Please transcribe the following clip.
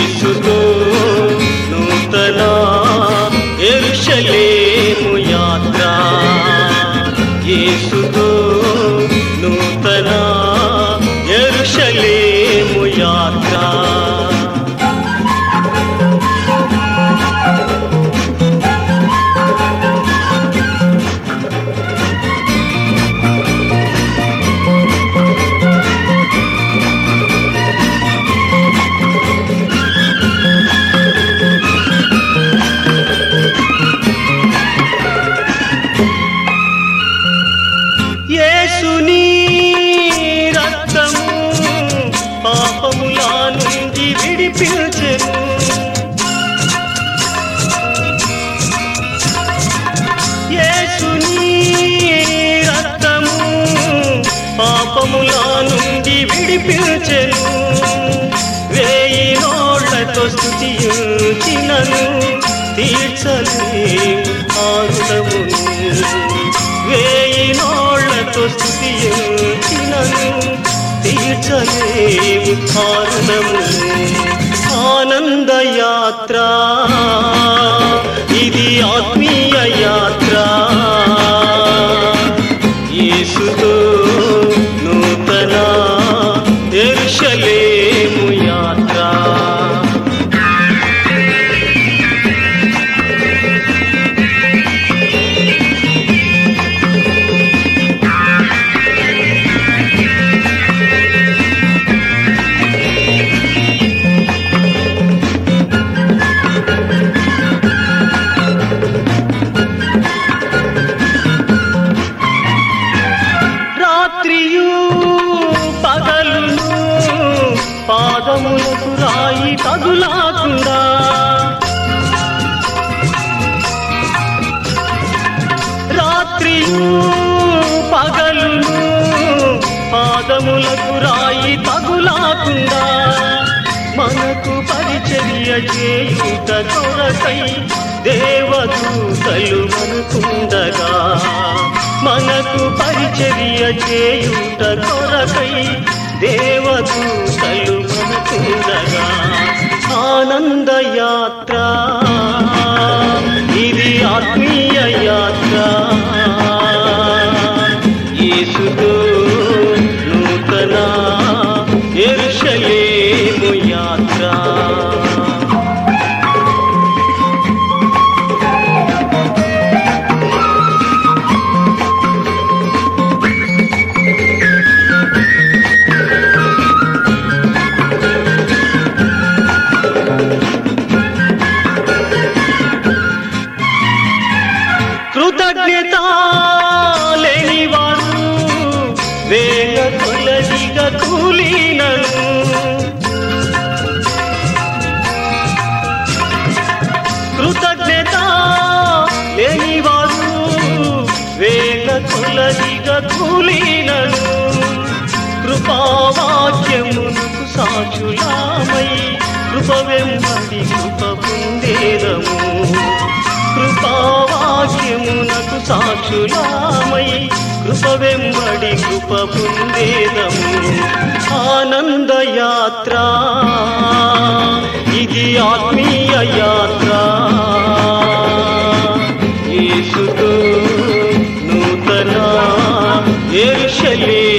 యేసుతో నూతన ఎరుషలేము యాత్ర యేసుతో నూతన ఎరుషలేము యాత్ర యేసుని రక్తము పాపముల నుండి విడిపించెను యేసుని రక్తము పాపముల నుండి విడిపించెను వేయి నోళ్లతో స్థుతించినను తీర్చలేము ఆరుడమును వేయి నోళ్లతో స్థుతించినను తీర్చలేము ఆరుడమును ఆనంద యాత్ర ఇది ఆత్మీయ యాత్ర యేసుతో నూతన ఎరుషలేము యాత్ర రాత్రియు పగలును పాదములకు రాయి తగులాకుండా రాత్రియు పగలును పాదములకు రాయి తగులాకుండా మనకు పరిచర్య చేయుట కొరకై దేవదూతలు మనకుండగా మనకు పరిచర్య చేయుట కొరకై దేవదూతలు మనకుండగా ఆనంద యాత్ర ఇది ఆత్మీయ యాత్ర యేసుతో నూతన ఎరుషలేము యాత్ర కృతజ్ఞత లేనివాడు వేగ తొలగిగా కూలినను కృతజ్ఞత లేనివాడు వేగ తొలగిగా కూలినను కృపావాక్యమునకు సాక్షులామై కృప వెంబడి కృప పొందేదము కృపావాక్యమునకు సాక్షులామై కృప వెంబడి కృప పొందేదము ఆనంద యాత్ర ఇది ఆత్మీయ యాత్ర యేసుతో నూతన ఎరుషలే